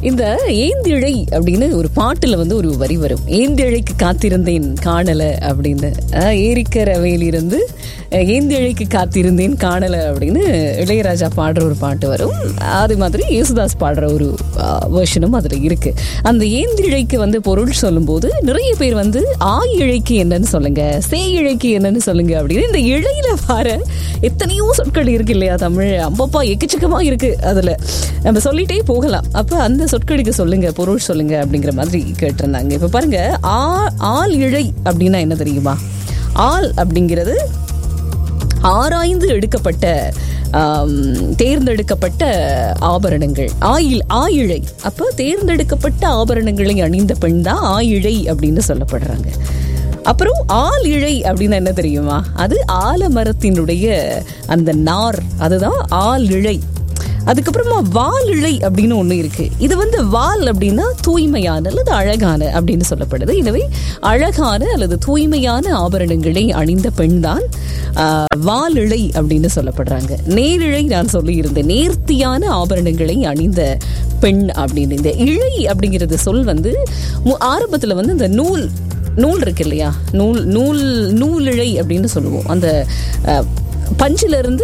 இந்த ஏந்திழை அப்படின்னு ஒரு பாட்டுல வந்து ஒரு வரி வரும் ஏந்திழைக்கு காத்திருந்தேன் காணல அப்படின்னு அஹ், ஏரிக்கர வேலிருந்து அஹ், ஏந்திழைக்கு காத்திருந்தேன் காணல அப்படின்னு இளையராஜா பாடுற ஒரு பாட்டு வரும் அது மாதிரி யேசுதாஸ் பாடுற ஒரு வேர்ஷனும் அதுல இருக்கு அந்த ஏந்திழைக்கு வந்து பொருள் சொல்லும்போது நிறைய பேர் வந்து ஆ இழைக்கு என்னன்னு சொல்லுங்க சே இழைக்கு என்னன்னு சொல்லுங்க அப்படின்னு இந்த இழையில வர எத்தனையோ சொற்கள் இருக்கு இல்லையா தமிழ் அம்பப்பா எக்கச்சக்கமா இருக்கு அதுல நம்ம சொல்லிட்டே போகலாம் அப்ப அந்த சொற்களுக்கு சொல்லுங்க பொருள் சொல்லுங்க அப்படிங்கிற மாதிரி கேட்டிருந்தாங்க இப்ப பாருங்க ஆ ஆள் இழை அப்படின்னா என்ன தெரியுமா ஆள் அப்படிங்கிறது ஆராய்ந்து எடுக்கப்பட்ட ஆம், தேர்ந்தெடுக்கப்பட்ட ஆபரணங்கள் ஆயில் ஆயிழை அப்போ தேர்ந்தெடுக்கப்பட்ட ஆபரணங்களை அணிந்த பெண் தான் ஆயிழை அப்படின்னு சொல்லப்படுறாங்க அப்புறம் ஆள் இழை அப்படின்னா என்ன தெரியுமா அது ஆலமரத்தினுடைய அந்த நார் அதுதான் ஆள் இழை அதுக்கப்புறமா வால் இழை அப்படின்னு ஒன்று இருக்கு இது வந்து வால் அப்படின்னா தூய்மையான அல்லது அழகான அப்படின்னு சொல்லப்படுது எனவே அழகான அல்லது தூய்மையான ஆபரணங்களை அணிந்த பெண் தான் வால் இழை அப்படின்னு சொல்லப்படுறாங்க நேரிழை நான் சொல்லியிருந்தேன் நேர்த்தியான ஆபரணங்களை அணிந்த பெண் அப்படின்னு இந்த இழை அப்படிங்கிறது சொல் வந்து மு- ஆரம்பத்துல வந்து இந்த நூல் நூல் இருக்கு இல்லையா நூல் நூல் நூலிழை அப்படின்னு சொல்லுவோம் அந்த அஹ், பஞ்சிலிருந்து